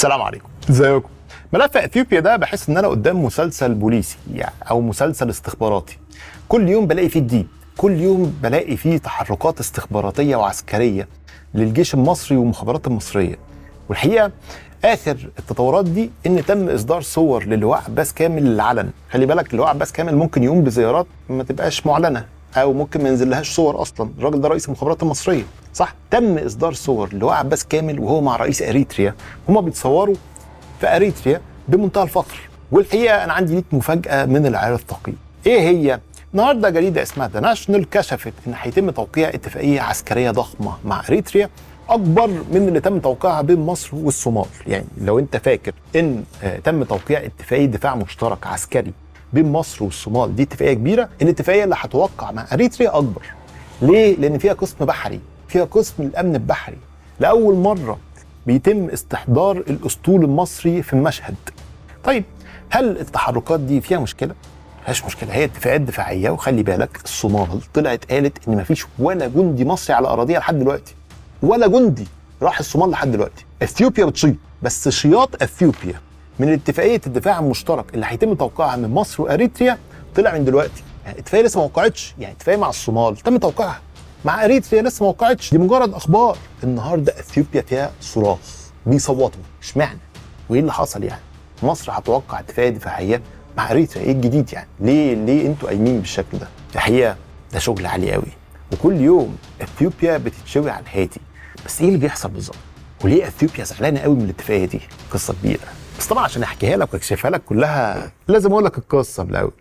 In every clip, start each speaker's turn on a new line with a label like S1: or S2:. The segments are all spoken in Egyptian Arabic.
S1: السلام عليكم ازيكم ملف اثيوبيا ده بحس ان انا قدام مسلسل بوليسي يعني او مسلسل استخباراتي كل يوم بلاقي فيه جديد كل يوم بلاقي فيه تحركات استخباراتيه وعسكريه للجيش المصري والمخابرات المصريه والحقيقه اخر التطورات دي ان تم اصدار صور للواء عباس كامل للعلن خلي بالك اللواء عباس كامل ممكن يقوم بزيارات ما تبقاش معلنه او ممكن ما ينزلهاش صور اصلا الراجل ده رئيس المخابرات المصريه صح تم اصدار صور لواء عباس كامل وهو مع رئيس اريتريا هما بيتصوروا في اريتريا بمنتهى الفخر والحقيقه انا عندي ليك مفاجاه من العيار الثقيل ايه هي النهارده جريده اسمها ذا ناشونال كشفت ان هيتم توقيع اتفاقيه عسكريه ضخمه مع اريتريا اكبر من اللي تم توقيعها بين مصر والصومال يعني لو انت فاكر ان آه، تم توقيع اتفاقيه دفاع مشترك عسكري بين مصر والصومال دي اتفاقيه كبيره الاتفاقيه اللي هتوقع مع اريتريا اكبر ليه لان فيها قسم بحري فيها قسم الامن البحري لاول مره بيتم استحضار الاسطول المصري في المشهد طيب هل التحركات دي فيها مشكله مفيهاش مشكله هي اتفاقات دفاعيه وخلي بالك الصومال طلعت قالت ان مفيش ولا جندي مصري على اراضيها لحد دلوقتي ولا جندي راح الصومال لحد دلوقتي اثيوبيا بتشيط بس شياط اثيوبيا من اتفاقيه الدفاع المشترك اللي هيتم توقيعها من مصر واريتريا طلع من دلوقتي يعني اتفاقيه لسه ما وقعتش يعني اتفاقيه مع الصومال تم توقيعها مع اريتريا لسه ما وقعتش دي مجرد اخبار النهارده اثيوبيا فيها صراخ بيصوتوا اشمعنى وايه اللي حصل يعني مصر هتوقع اتفاقيه دفاعيه مع اريتريا ايه الجديد يعني ليه ليه انتوا قايمين بالشكل ده الحقيقه ده شغل عالي قوي وكل يوم اثيوبيا بتتشوي على الهادي بس ايه اللي بيحصل بالظبط وليه اثيوبيا زعلانه قوي من الاتفاقيه دي قصه كبيره بس طبعا عشان احكيها لك واكشفها لك كلها لازم اقول لك القصه من الاول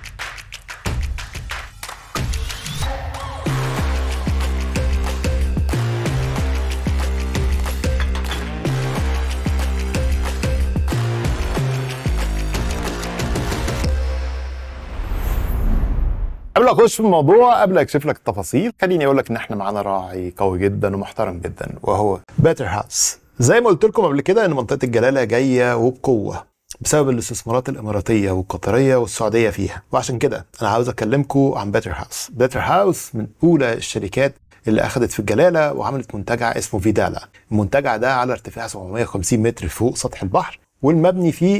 S1: قبل ما اخش في الموضوع قبل اكشف لك التفاصيل خليني اقول لك ان احنا معانا راعي قوي جدا ومحترم جدا وهو باتر هاوس زي ما قلت لكم قبل كده ان منطقه الجلاله جايه وبقوه بسبب الاستثمارات الاماراتيه والقطريه والسعوديه فيها وعشان كده انا عاوز اكلمكم عن باتر هاوس باتر هاوس من اولى الشركات اللي اخذت في الجلاله وعملت منتجع اسمه فيدالا المنتجع ده على ارتفاع 750 متر فوق سطح البحر والمبني فيه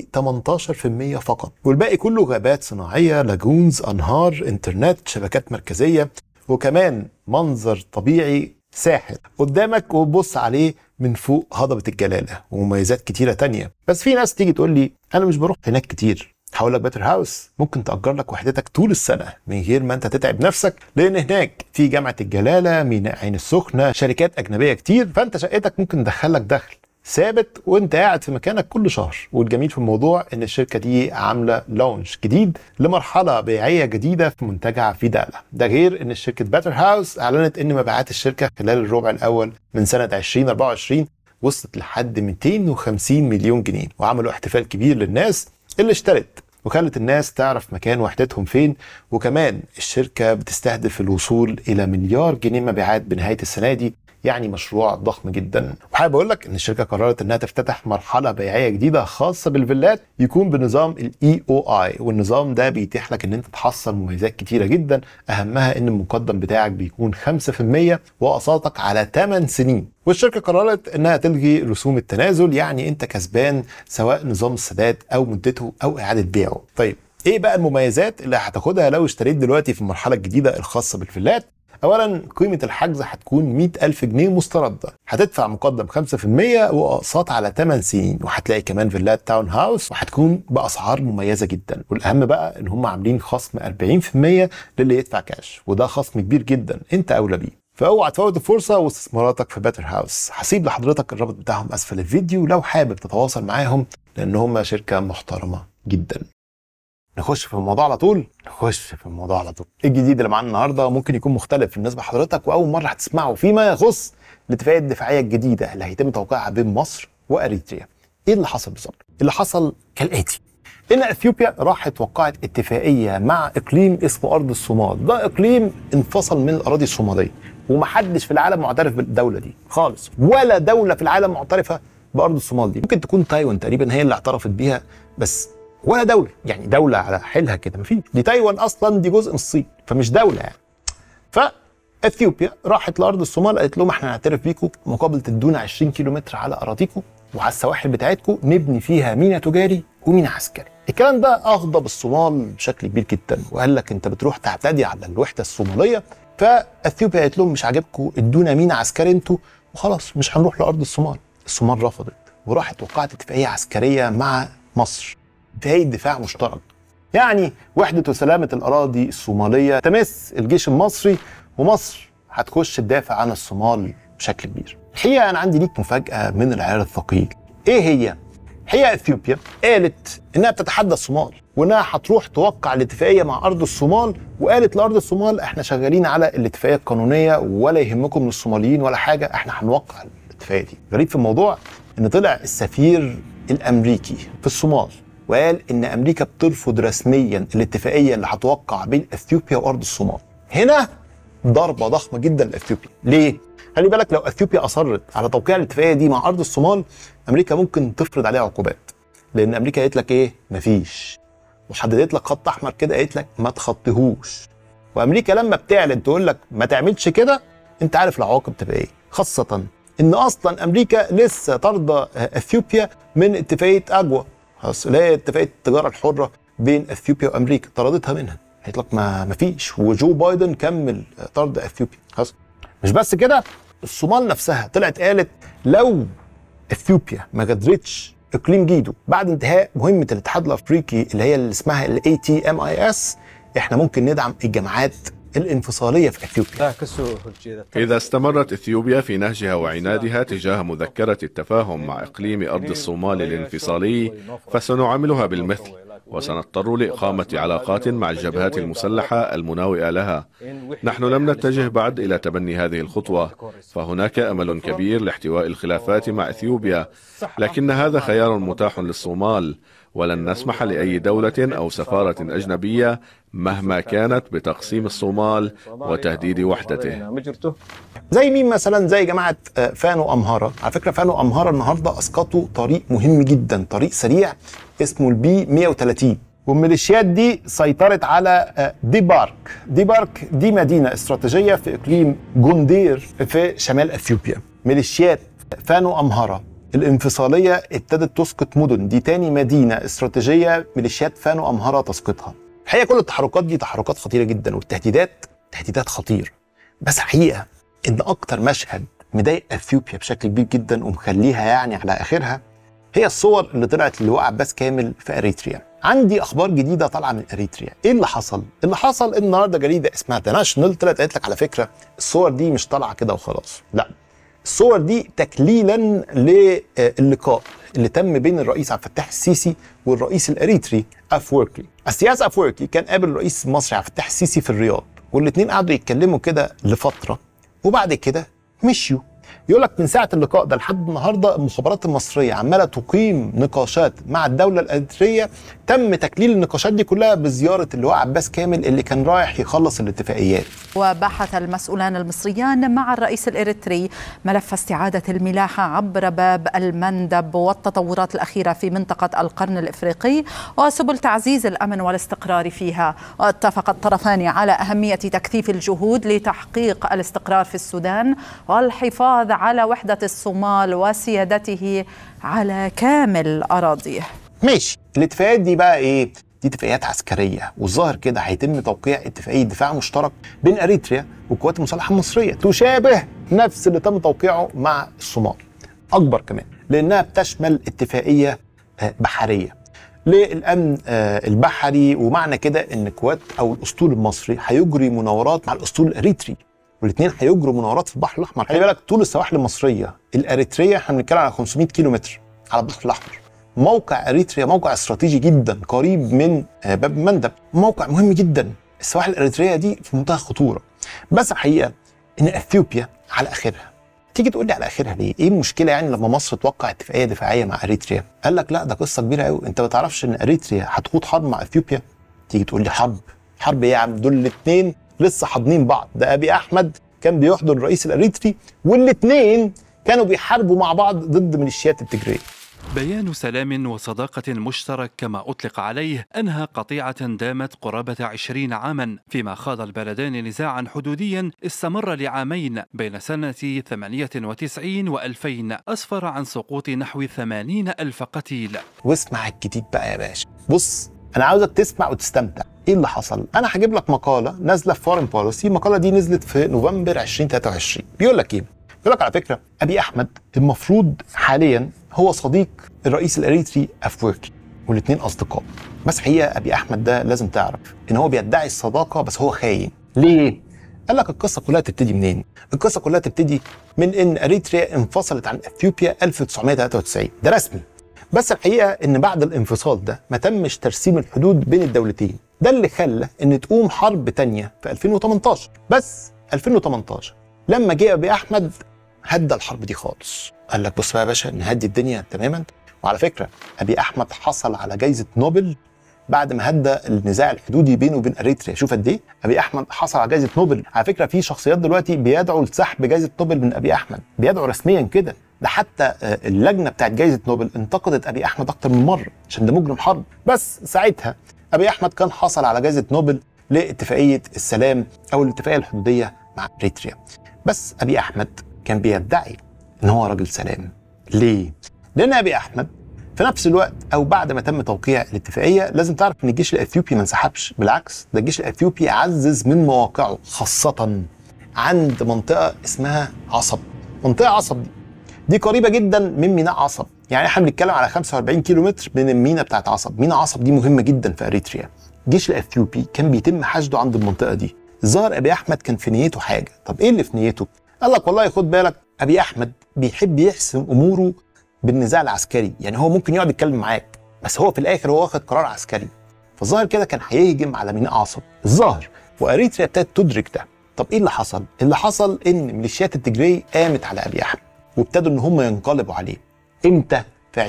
S1: 18% فقط والباقي كله غابات صناعيه لاجونز انهار انترنت شبكات مركزيه وكمان منظر طبيعي ساحر قدامك وتبص عليه من فوق هضبة الجلالة ومميزات كتيرة تانية بس في ناس تيجي تقول لي أنا مش بروح هناك كتير هقول لك باتر هاوس ممكن تأجر لك وحدتك طول السنة من غير ما أنت تتعب نفسك لأن هناك في جامعة الجلالة ميناء عين السخنة شركات أجنبية كتير فأنت شقتك ممكن تدخلك دخل ثابت وانت قاعد في مكانك كل شهر والجميل في الموضوع ان الشركه دي عامله لونش جديد لمرحله بيعيه جديده في منتجع فيدالا ده غير ان شركه باتر هاوس اعلنت ان مبيعات الشركه خلال الربع الاول من سنه 2024 وصلت لحد 250 مليون جنيه وعملوا احتفال كبير للناس اللي اشترت وخلت الناس تعرف مكان وحدتهم فين وكمان الشركه بتستهدف الوصول الى مليار جنيه مبيعات بنهايه السنه دي يعني مشروع ضخم جدا وحابب اقول لك ان الشركه قررت انها تفتتح مرحله بيعيه جديده خاصه بالفيلات يكون بنظام الاي او اي والنظام ده بيتيح لك ان انت تحصل مميزات كتيره جدا اهمها ان المقدم بتاعك بيكون 5% واقساطك على 8 سنين والشركه قررت انها تلغي رسوم التنازل يعني انت كسبان سواء نظام السداد او مدته او اعاده بيعه طيب ايه بقى المميزات اللي هتاخدها لو اشتريت دلوقتي في المرحله الجديده الخاصه بالفيلات اولا قيمه الحجز هتكون 100 الف جنيه مسترده هتدفع مقدم 5% واقساط على 8 سنين وهتلاقي كمان فيلات تاون هاوس وهتكون باسعار مميزه جدا والاهم بقى ان هم عاملين خصم 40% للي يدفع كاش وده خصم كبير جدا انت اولى بيه فاوعى تفوت الفرصه واستثماراتك في باتر هاوس هسيب لحضرتك الرابط بتاعهم اسفل الفيديو لو حابب تتواصل معاهم لان هم شركه محترمه جدا نخش في الموضوع على طول نخش في الموضوع على طول الجديد اللي معانا النهارده ممكن يكون مختلف بالنسبه لحضرتك واول مره هتسمعه فيما يخص الاتفاقيه الدفاعيه الجديده اللي هيتم توقيعها بين مصر واريتريا ايه اللي حصل بالظبط اللي حصل كالاتي ان اثيوبيا راحت وقعت اتفاقيه مع اقليم اسمه ارض الصومال ده اقليم انفصل من الاراضي الصوماليه ومحدش في العالم معترف بالدوله دي خالص ولا دوله في العالم معترفه بارض الصومال دي ممكن تكون تايوان تقريبا هي اللي اعترفت بيها بس ولا دوله يعني دوله على حيلها كده مفيش دي تايوان اصلا دي جزء من الصين فمش دوله يعني فاثيوبيا راحت لارض الصومال قالت لهم احنا هنعترف بيكم مقابل تدونا 20 كيلو متر على اراضيكم وعلى السواحل بتاعتكم نبني فيها ميناء تجاري وميناء عسكري الكلام ده اغضب الصومال بشكل كبير جدا وقال لك انت بتروح تعتدي على الوحده الصوماليه فاثيوبيا قالت لهم مش عاجبكم ادونا ميناء عسكري انتوا وخلاص مش هنروح لارض الصومال الصومال رفضت وراحت وقعت اتفاقيه عسكريه مع مصر اتفاقيه دفاع مشترك يعني وحده وسلامه الاراضي الصوماليه تمس الجيش المصري ومصر هتخش تدافع عن الصومال بشكل كبير الحقيقه انا عندي ليك مفاجاه من العيار الثقيل ايه هي هي اثيوبيا قالت انها بتتحدى الصومال وانها هتروح توقع الاتفاقيه مع ارض الصومال وقالت لارض الصومال احنا شغالين على الاتفاقيه القانونيه ولا يهمكم من الصوماليين ولا حاجه احنا هنوقع الاتفاقيه دي غريب في الموضوع ان طلع السفير الامريكي في الصومال وقال ان امريكا بترفض رسميا الاتفاقيه اللي هتوقع بين اثيوبيا وارض الصومال هنا ضربه ضخمه جدا لاثيوبيا ليه خلي بالك لو اثيوبيا اصرت على توقيع الاتفاقيه دي مع ارض الصومال امريكا ممكن تفرض عليها عقوبات لان امريكا قالت لك ايه مفيش وحددت لك خط احمر كده قالت لك ما تخطيهوش وامريكا لما بتعلن تقول لك ما تعملش كده انت عارف العواقب تبقى ايه خاصه ان اصلا امريكا لسه طارده اثيوبيا من اتفاقيه اجوا خلاص اللي هي اتفاقيه التجاره الحره بين اثيوبيا وامريكا طردتها منها قالت لك ما ما فيش وجو بايدن كمل طرد اثيوبيا خلاص مش بس كده الصومال نفسها طلعت قالت لو اثيوبيا ما قدرتش اقليم جيدو بعد انتهاء مهمه الاتحاد الافريقي اللي هي اللي اسمها الاي تي ام اي اس احنا ممكن ندعم الجماعات الانفصاليه في اثيوبيا
S2: إذا استمرت إثيوبيا في نهجها وعنادها تجاه مذكرة التفاهم مع إقليم أرض الصومال الانفصالي فسنعاملها بالمثل وسنضطر لإقامة علاقات مع الجبهات المسلحة المناوئة لها نحن لم نتجه بعد إلى تبني هذه الخطوة فهناك أمل كبير لاحتواء الخلافات مع إثيوبيا لكن هذا خيار متاح للصومال ولن نسمح لأي دولة أو سفارة أجنبية مهما كانت بتقسيم الصومال وتهديد وحدته
S1: زي مين مثلا زي جماعه آه، فانو امهاره على فكره فانو امهاره النهارده اسقطوا طريق مهم جدا طريق سريع اسمه البي 130 والميليشيات دي سيطرت على آه، دي بارك دي بارك دي مدينه استراتيجيه في اقليم جوندير في شمال اثيوبيا ميليشيات فانو امهاره الانفصاليه ابتدت تسقط مدن دي تاني مدينه استراتيجيه ميليشيات فانو امهاره تسقطها الحقيقه كل التحركات دي تحركات خطيره جدا والتهديدات تهديدات خطيره بس حقيقه ان اكتر مشهد مضايق اثيوبيا بشكل كبير جدا ومخليها يعني على اخرها هي الصور اللي طلعت للواء عباس كامل في اريتريا عندي اخبار جديده طالعه من اريتريا ايه اللي حصل اللي حصل ان النهارده جريده اسمها ذا ناشونال طلعت قالت لك على فكره الصور دي مش طالعه كده وخلاص لا الصور دي تكليلا للقاء اللي تم بين الرئيس عبد الفتاح السيسي والرئيس الاريتري افوركي السياسي افوركي كان قابل الرئيس المصري عبد الفتاح السيسي في الرياض والاثنين قعدوا يتكلموا كده لفتره وبعد كده مشيوا يقول لك من ساعه اللقاء ده لحد النهارده المخابرات المصريه عماله تقيم نقاشات مع الدوله الاريتريه تم تكليل النقاشات دي كلها بزياره اللواء عباس كامل اللي كان رايح يخلص الاتفاقيات
S3: وبحث المسؤولان المصريان مع الرئيس الإريتري ملف استعادة الملاحة عبر باب المندب والتطورات الأخيرة في منطقة القرن الإفريقي وسبل تعزيز الأمن والاستقرار فيها واتفق الطرفان على أهمية تكثيف الجهود لتحقيق الاستقرار في السودان والحفاظ على وحدة الصومال وسيادته على كامل أراضيه
S1: ماشي الاتفاقيات دي بقى ايه دي اتفاقيات عسكريه والظاهر كده هيتم توقيع اتفاقيه دفاع مشترك بين اريتريا والقوات المسلحه المصريه تشابه نفس اللي تم توقيعه مع الصومال اكبر كمان لانها بتشمل اتفاقيه آه، بحريه للامن آه، البحري ومعنى كده ان القوات او الاسطول المصري هيجري مناورات مع الاسطول الاريتري والاثنين هيجروا مناورات في البحر الاحمر خلي بالك طول السواحل المصريه الاريتريه احنا بنتكلم على 500 كيلو متر على البحر الاحمر موقع اريتريا موقع استراتيجي جدا قريب من آه، باب المندب موقع مهم جدا السواحل الاريتريه دي في منتهى الخطوره بس الحقيقه ان اثيوبيا على اخرها تيجي تقول لي على اخرها ليه؟ ايه المشكله يعني لما مصر توقع اتفاقيه دفاعيه مع اريتريا؟ قال لك لا ده قصه كبيره قوي انت ما تعرفش ان اريتريا هتخوض حرب مع اثيوبيا؟ تيجي تقول لي حرب حرب ايه يا عم دول الاثنين لسه حاضنين بعض ده ابي احمد كان بيحضن الرئيس الاريتري والاثنين كانوا بيحاربوا مع بعض ضد ميليشيات التجريه
S4: بيان سلام وصداقة مشترك كما أطلق عليه أنهى قطيعة دامت قرابة عشرين عاما فيما خاض البلدان نزاعا حدوديا استمر لعامين بين سنة 98 و2000 أسفر عن سقوط نحو 80 ألف قتيل
S1: واسمع الجديد بقى يا باشا بص انا عاوزك تسمع وتستمتع ايه اللي حصل انا هجيب لك مقاله نازله في فورين بوليسي المقاله دي نزلت في نوفمبر 2023 بيقول لك ايه بيقول لك على فكره ابي احمد المفروض حاليا هو صديق الرئيس الاريتري افوركي والاثنين اصدقاء بس حقيقه ابي احمد ده لازم تعرف ان هو بيدعي الصداقه بس هو خاين ليه قال لك القصه كلها تبتدي منين القصه كلها تبتدي من ان اريتريا انفصلت عن اثيوبيا 1993 ده رسمي بس الحقيقه ان بعد الانفصال ده ما تمش ترسيم الحدود بين الدولتين ده اللي خلى ان تقوم حرب تانية في 2018 بس 2018 لما جه ابي احمد هدى الحرب دي خالص قال لك بص بقى يا باشا نهدي الدنيا تماما وعلى فكره ابي احمد حصل على جائزه نوبل بعد ما هدى النزاع الحدودي بينه وبين اريتريا شوف قد ايه ابي احمد حصل على جائزه نوبل على فكره في شخصيات دلوقتي بيدعوا لسحب جائزه نوبل من ابي احمد بيدعوا رسميا كده ده حتى آه، اللجنه بتاعت جائزه نوبل انتقدت ابي احمد اكتر من مره عشان ده مجرم حرب بس ساعتها ابي احمد كان حصل على جائزه نوبل لاتفاقيه السلام او الاتفاقيه الحدوديه مع اريتريا بس ابي احمد كان بيدعي ان هو راجل سلام ليه لان ابي احمد في نفس الوقت او بعد ما تم توقيع الاتفاقيه لازم تعرف ان الجيش الاثيوبي ما انسحبش بالعكس ده الجيش الاثيوبي عزز من مواقعه خاصه عند منطقه اسمها عصب منطقه عصب دي دي قريبه جدا من ميناء عصب يعني احنا بنتكلم على 45 كيلو متر من المينا بتاعت عصب ميناء عصب دي مهمه جدا في اريتريا الجيش الاثيوبي كان بيتم حشده عند المنطقه دي ظهر ابي احمد كان في نيته حاجه طب ايه اللي في نيته قال لك والله خد بالك ابي احمد بيحب يحسم اموره بالنزاع العسكري يعني هو ممكن يقعد يتكلم معاك بس هو في الاخر هو واخد قرار عسكري فالظاهر كده كان هيهجم على ميناء عصب الظاهر واريتريا ابتدت تدرك ده طب ايه اللي حصل اللي حصل ان ميليشيات التجري قامت على ابي احمد وابتدوا ان هم ينقلبوا عليه امتى في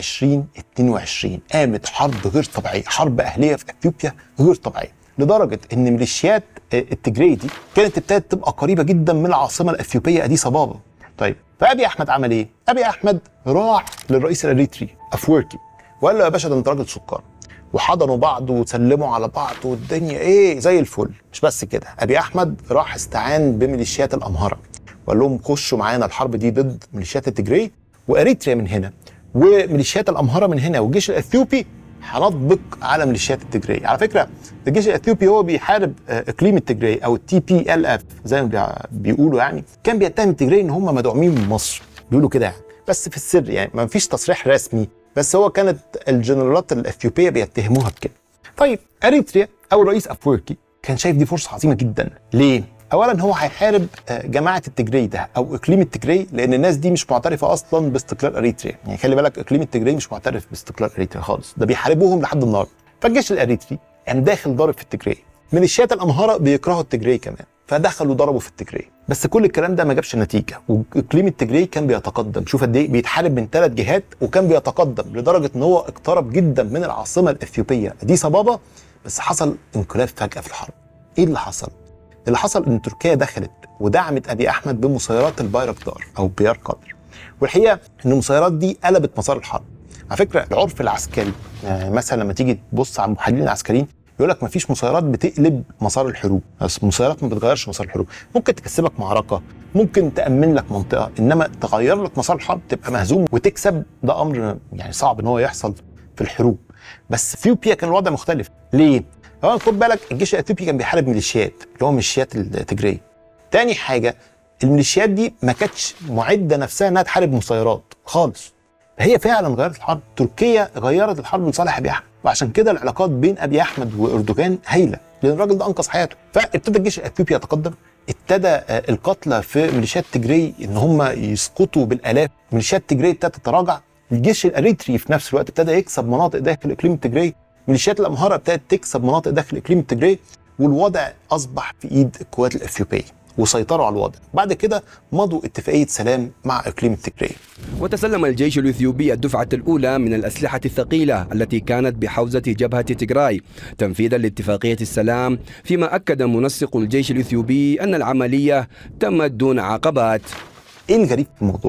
S1: 2022 قامت حرب غير طبيعيه حرب اهليه في اثيوبيا غير طبيعيه لدرجه ان ميليشيات آه، التجري دي كانت ابتدت تبقى قريبه جدا من العاصمه الاثيوبيه اديس ابابا طيب فابي احمد عمل ايه ابي احمد راح للرئيس الاريتري افوركي وقال له يا باشا ده انت راجل سكر وحضنوا بعض وسلموا على بعض والدنيا ايه زي الفل مش بس كده ابي احمد راح استعان بميليشيات الامهره وقال لهم خشوا معانا الحرب دي ضد ميليشيات التجري واريتريا من هنا وميليشيات الامهره من هنا والجيش الاثيوبي هنطبق على ميليشيات التجري على فكره الجيش الاثيوبي هو بيحارب آه، اقليم التجري او التي بي ال اف زي ما بيع- بيقولوا يعني كان بيتهم التجري ان هم مدعومين من مصر بيقولوا كده يعني بس في السر يعني ما فيش تصريح رسمي بس هو كانت الجنرالات الاثيوبيه بيتهموها بكده طيب اريتريا او الرئيس افوركي كان شايف دي فرصه عظيمه جدا ليه اولا هو هيحارب آه، جماعه التجري ده او اقليم التجري لان الناس دي مش معترفه اصلا باستقلال اريتريا يعني خلي بالك اقليم التجري مش معترف باستقلال اريتريا خالص ده بيحاربوهم لحد النهارده فالجيش الاريتري قام داخل ضارب في التجري ميليشيات الامهره بيكرهوا التجري كمان فدخلوا ضربوا في التجري بس كل الكلام ده ما جابش نتيجه واقليم التجري كان بيتقدم شوف قد ايه بيتحارب من ثلاث جهات وكان بيتقدم لدرجه ان هو اقترب جدا من العاصمه الاثيوبيه اديس ابابا بس حصل انقلاب فجاه في الحرب ايه اللي حصل اللي حصل ان تركيا دخلت ودعمت ابي احمد بمسيرات البايركتار او بيار قدر والحقيقه ان المسيرات دي قلبت مسار الحرب على فكره العرف العسكري يعني مثلا لما تيجي تبص على المحللين العسكريين يقول لك مفيش مسيرات بتقلب مسار الحروب بس المسيرات ما بتغيرش مسار الحروب ممكن تكسبك معركه ممكن تامن لك منطقه انما تغير لك مسار الحرب تبقى مهزوم وتكسب ده امر يعني صعب ان هو يحصل في الحروب بس في اثيوبيا كان الوضع مختلف ليه اولا خد بالك الجيش الاثيوبي كان بيحارب ميليشيات اللي هو ميليشيات التجريه تاني حاجه الميليشيات دي ما كانتش معده نفسها انها تحارب مسيرات خالص هي فعلا غيرت الحرب تركيا غيرت الحرب لصالح ابي احمد وعشان كده العلاقات بين ابي احمد واردوغان هايله لان الراجل ده انقذ حياته فابتدى الجيش الاثيوبي يتقدم ابتدى آه، القتلى في ميليشيات تجري ان هم يسقطوا بالالاف ميليشيات تجري ابتدت تتراجع الجيش الاريتري في نفس الوقت ابتدى يكسب مناطق داخل اقليم التجري ميليشيات الامهره ابتدت تكسب مناطق داخل اقليم التجري والوضع اصبح في ايد القوات الاثيوبيه وسيطروا على الوضع بعد كده مضوا اتفاقيه سلام مع اقليم التجري
S5: وتسلم الجيش الإثيوبي الدفعة الأولى من الأسلحة الثقيلة التي كانت بحوزة جبهة تجراي تنفيذا لاتفاقية السلام فيما أكد منسق الجيش الإثيوبي أن العملية تمت دون عقبات
S1: ايه الغريب في الموضوع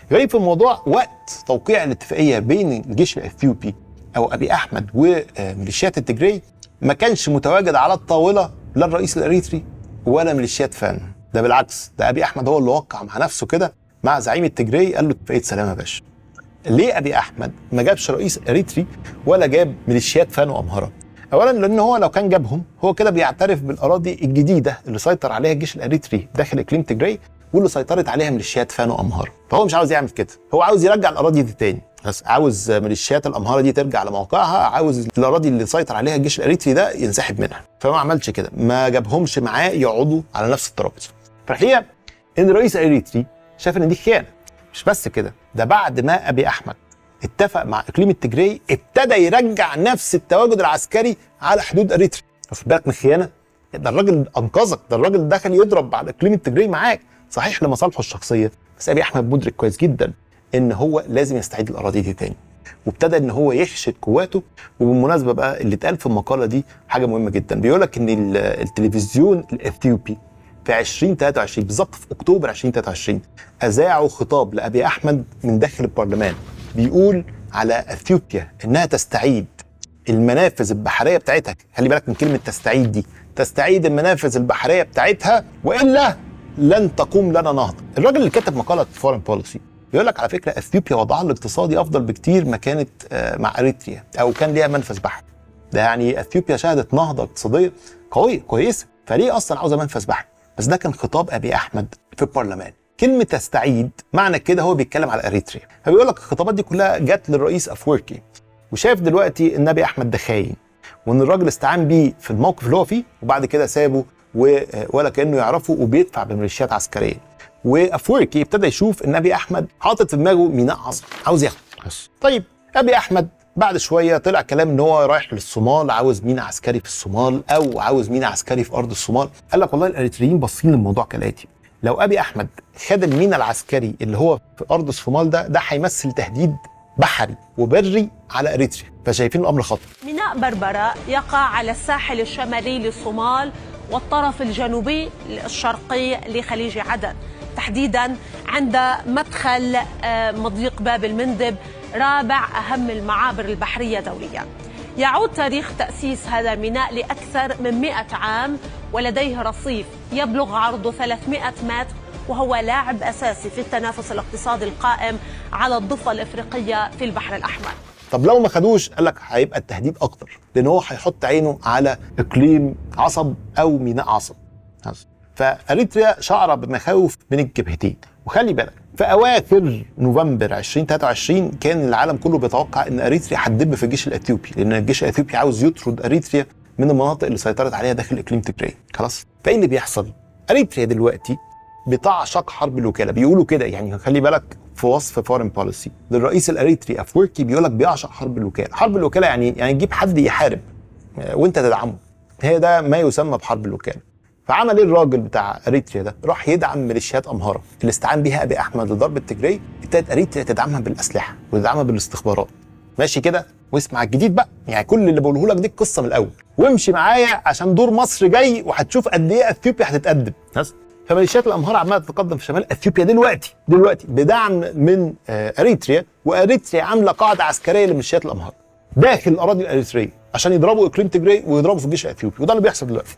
S1: غريب في الموضوع وقت توقيع الاتفاقيه بين الجيش الاثيوبي او ابي احمد وميليشيات التجري ما كانش متواجد على الطاوله لا الرئيس الاريتري ولا ميليشيات فان ده بالعكس ده ابي احمد هو اللي وقع مع نفسه كده مع زعيم التجري قال له اتفاقيه سلام يا باشا ليه ابي احمد ما جابش رئيس اريتري ولا جاب ميليشيات فان وامهره اولا لان هو لو كان جابهم هو كده بيعترف بالاراضي الجديده اللي سيطر عليها الجيش الاريتري داخل اقليم تجري واللي سيطرت عليها ميليشيات فان وامهره فهو مش عاوز يعمل كده هو عاوز يرجع الاراضي دي تاني بس عاوز ميليشيات الامهره دي ترجع لموقعها عاوز الاراضي اللي سيطر عليها الجيش الاريتري ده ينسحب منها فما عملش كده ما جابهمش معاه يقعدوا على نفس الترابيزه فالحقيقه ان الرئيس الاريتري شاف ان دي خيانه مش بس كده ده بعد ما ابي احمد اتفق مع اقليم التجري ابتدى يرجع نفس التواجد العسكري على حدود اريتريا واخد بالك من الخيانه ده الراجل انقذك ده الراجل دخل يضرب على اقليم التجري معاك صحيح لمصالحه الشخصيه بس ابي احمد مدرك كويس جدا ان هو لازم يستعيد الاراضي دي تاني وابتدى ان هو يحشد قواته وبالمناسبه بقى اللي اتقال في المقاله دي حاجه مهمه جدا بيقول لك ان ال- التلفزيون الاثيوبي في 2023 بالظبط في اكتوبر 2023 اذاعوا خطاب لابي احمد من داخل البرلمان بيقول على اثيوبيا انها تستعيد المنافذ البحريه بتاعتها خلي بالك من كلمه تستعيد دي تستعيد المنافذ البحريه بتاعتها والا لن تقوم لنا نهضه الراجل اللي كتب مقاله فورن بوليسي بيقول لك على فكره اثيوبيا وضعها الاقتصادي افضل بكتير ما كانت آه، مع اريتريا او كان ليها منفذ بحري ده يعني اثيوبيا شهدت نهضه اقتصاديه قويه كويسه فليه اصلا عاوزه منفذ بحري بس ده كان خطاب ابي احمد في البرلمان كلمة تستعيد معنى كده هو بيتكلم على اريتريا فبيقول لك الخطابات دي كلها جت للرئيس افوركي وشايف دلوقتي ان ابي احمد ده خاين وان الراجل استعان بيه في الموقف اللي هو فيه وبعد كده سابه و- ولا كانه يعرفه وبيدفع بميليشيات عسكريه وافوركي ابتدى يشوف ان ابي احمد حاطط في دماغه ميناء عصر عاوز ياخده طيب ابي احمد بعد شويه طلع كلام ان هو رايح للصومال عاوز ميناء عسكري في الصومال او عاوز ميناء عسكري في ارض الصومال قال لك والله الاريتريين باصين للموضوع كالاتي لو ابي احمد خد الميناء العسكري اللي هو في ارض الصومال ده ده هيمثل تهديد بحري وبري على اريتريا فشايفين الامر خطر
S6: ميناء بربرة يقع على الساحل الشمالي للصومال والطرف الجنوبي الشرقي لخليج عدن تحديدا عند مدخل آه، مضيق باب المندب رابع أهم المعابر البحرية دوليا يعود تاريخ تأسيس هذا الميناء لأكثر من 100 عام ولديه رصيف يبلغ عرضه 300 متر وهو لاعب أساسي في التنافس الاقتصادي القائم على الضفة الإفريقية في البحر الأحمر
S1: طب لو ما خدوش قال لك هيبقى التهديد اكتر لان هو هيحط عينه على اقليم عصب او ميناء عصب بس. فاريتريا شعر بمخاوف من الجبهتين وخلي بالك في اواخر نوفمبر 2023 كان العالم كله بيتوقع ان اريتريا هتدب في الجيش الاثيوبي لان الجيش الاثيوبي عاوز يطرد اريتريا من المناطق اللي سيطرت عليها داخل اقليم تجري خلاص فايه اللي بيحصل اريتريا دلوقتي بتعشق حرب الوكاله بيقولوا كده يعني خلي بالك في وصف فورين بوليسي للرئيس الاريتري افوركي بيقول لك بيعشق حرب الوكاله حرب الوكاله يعني يعني تجيب حد يحارب آه، وانت تدعمه هي ده ما يسمى بحرب الوكاله فعمل ايه الراجل بتاع اريتريا ده راح يدعم ميليشيات امهره اللي استعان بيها ابي احمد لضرب التجري ابتدت اريتريا تدعمها بالاسلحه وتدعمها بالاستخبارات ماشي كده واسمع الجديد بقى يعني كل اللي بقوله لك دي القصه من الاول وامشي معايا عشان دور مصر جاي وهتشوف قد ايه اثيوبيا هتتقدم بس فميليشيات الامهار عماله تتقدم في شمال اثيوبيا دلوقتي دلوقتي بدعم من آه، اريتريا واريتريا عامله قاعده عسكريه لميليشيات الامهار داخل الاراضي الاريتريه عشان يضربوا اقليم تجري ويضربوا في الجيش الاثيوبي وده اللي بيحصل دلوقتي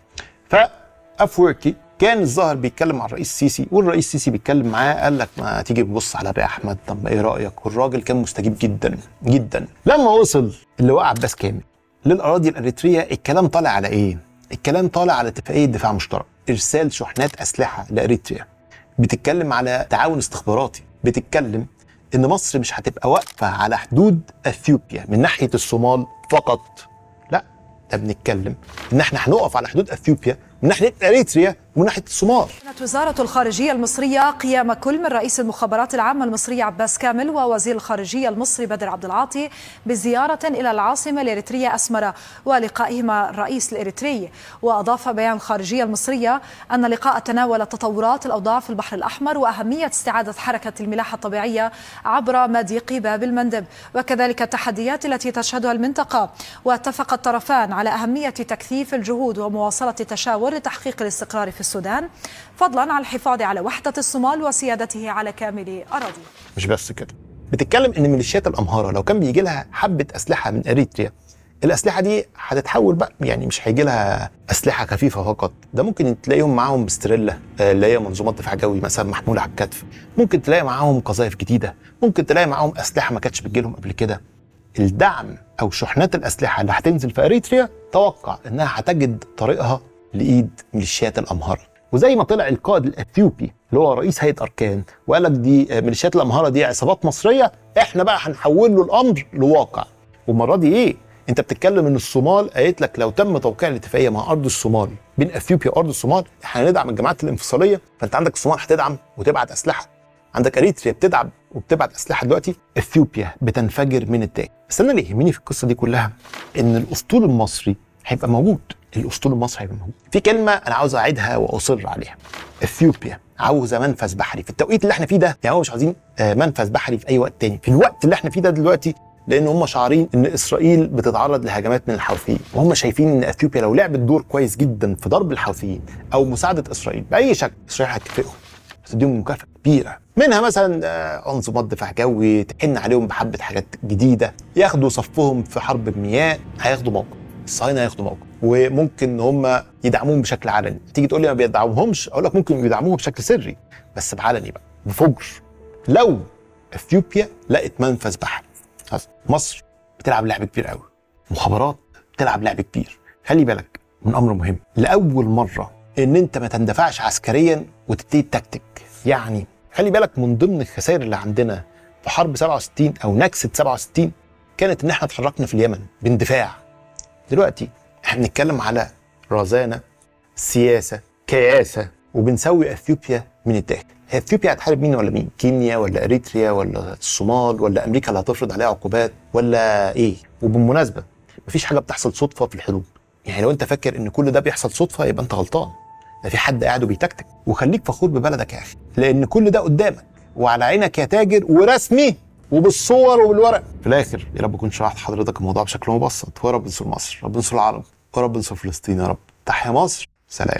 S1: فافوركي كان الظاهر بيتكلم مع الرئيس السيسي والرئيس السيسي بيتكلم معاه قال لك ما تيجي تبص على ابي احمد طب ما ايه رايك والراجل كان مستجيب جدا جدا لما وصل اللواء عباس كامل للاراضي الاريتريه الكلام طالع على ايه الكلام طالع على اتفاقيه دفاع مشترك ارسال شحنات اسلحه لاريتريا بتتكلم على تعاون استخباراتي بتتكلم ان مصر مش هتبقى واقفه على حدود اثيوبيا من ناحيه الصومال فقط لا ده بنتكلم ان احنا هنقف على حدود اثيوبيا من ناحيه اريتريا ومن ناحيه الصومال
S7: كانت وزارة الخارجية المصرية قيام كل من رئيس المخابرات العامة المصرية عباس كامل ووزير الخارجية المصري بدر عبد العاطي بزيارة إلى العاصمة الإريترية أسمرة ولقائهما الرئيس الإريتري وأضاف بيان الخارجية المصرية أن اللقاء تناول تطورات الأوضاع في البحر الأحمر وأهمية استعادة حركة الملاحة الطبيعية عبر مضيق باب المندب وكذلك التحديات التي تشهدها المنطقة واتفق الطرفان على أهمية تكثيف الجهود ومواصلة التشاور التطور لتحقيق الاستقرار في السودان فضلا عن الحفاظ على وحدة الصومال وسيادته على كامل أراضيه
S1: مش بس كده بتتكلم ان ميليشيات الامهاره لو كان بيجي لها حبه اسلحه من اريتريا الاسلحه دي هتتحول بقى يعني مش هيجي لها اسلحه خفيفه فقط ده ممكن تلاقيهم معاهم بستريلا آه، اللي هي منظومات دفاع جوي مثلا محموله على الكتف ممكن تلاقي معاهم قذائف جديده ممكن تلاقي معاهم اسلحه ما كانتش بتجيلهم قبل كده الدعم او شحنات الاسلحه اللي هتنزل في اريتريا توقع انها هتجد طريقها لايد ميليشيات الامهره وزي ما طلع القائد الاثيوبي اللي هو رئيس هيئه اركان وقال لك دي آه، ميليشيات الامهره دي عصابات مصريه احنا بقى هنحول له الامر لواقع والمره دي ايه انت بتتكلم ان الصومال قالت لك لو تم توقيع الاتفاقيه مع ارض الصومال بين اثيوبيا وارض الصومال احنا هندعم الجماعات الانفصاليه فانت عندك الصومال هتدعم وتبعت اسلحه عندك اريتريا بتدعم وبتبعت اسلحه دلوقتي اثيوبيا بتنفجر من التاني بس انا اللي يهمني في القصه دي كلها ان الاسطول المصري هيبقى موجود الاسطول المصري هيبقى موجود في كلمه انا عاوز اعيدها واصر عليها اثيوبيا عاوزه منفذ بحري في التوقيت اللي احنا فيه ده يعني هم مش عاوزين آه، منفذ بحري في اي وقت تاني في الوقت اللي احنا فيه ده دلوقتي لان هم شعارين ان اسرائيل بتتعرض لهجمات من الحوثيين وهم شايفين ان اثيوبيا لو لعبت دور كويس جدا في ضرب الحوثيين او مساعده اسرائيل باي شكل اسرائيل هتكافئهم تديهم مكافاه كبيره منها مثلا آه، انظمات دفاع جوي تحن عليهم بحبه حاجات جديده ياخدوا صفهم في حرب المياه هياخدوا موقف الصهاينه هياخدوا موقف وممكن ان هم يدعموهم بشكل علني تيجي تقول لي ما بيدعموهمش اقول لك ممكن يدعموهم بشكل سري بس بعلني بقى بفجر لو اثيوبيا لقت منفذ بحري خلاص مصر بتلعب لعب كبير قوي مخابرات بتلعب لعب كبير خلي بالك من امر مهم لاول مره ان انت ما تندفعش عسكريا وتبتدي تكتيك يعني خلي بالك من ضمن الخسائر اللي عندنا في حرب 67 او نكسه 67 كانت ان احنا اتحركنا في اليمن باندفاع دلوقتي احنا بنتكلم على رزانه سياسه كياسه وبنسوي اثيوبيا من الداخل هي اثيوبيا هتحارب مين ولا مين كينيا ولا اريتريا ولا الصومال ولا امريكا اللي هتفرض عليها عقوبات ولا ايه وبالمناسبه مفيش حاجه بتحصل صدفه في الحروب يعني لو انت فاكر ان كل ده بيحصل صدفه يبقى انت غلطان ده في حد قاعد وبيتكتك وخليك فخور ببلدك يا اخي لان كل ده قدامك وعلى عينك يا تاجر ورسمي وبالصور وبالورق في الاخر يا رب اكون شرحت لحضرتك الموضوع بشكل مبسط ويا رب انصر مصر رب انصر العرب ورب انصر فلسطين يا رب تحيا مصر سلام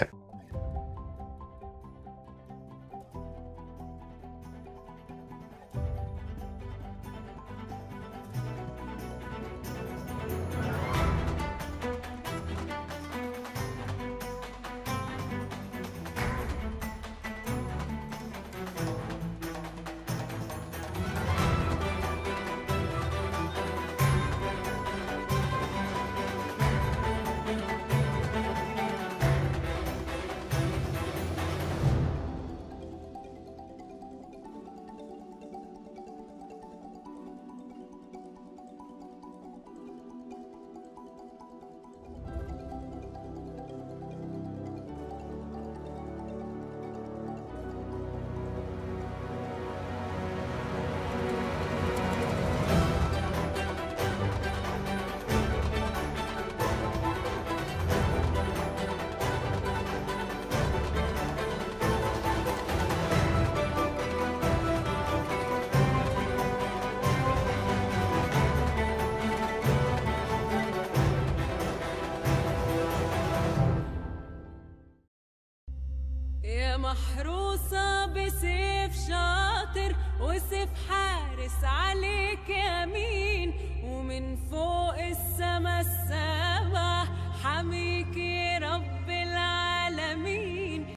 S8: يا محروسة بسيف شاطر وسيف حارس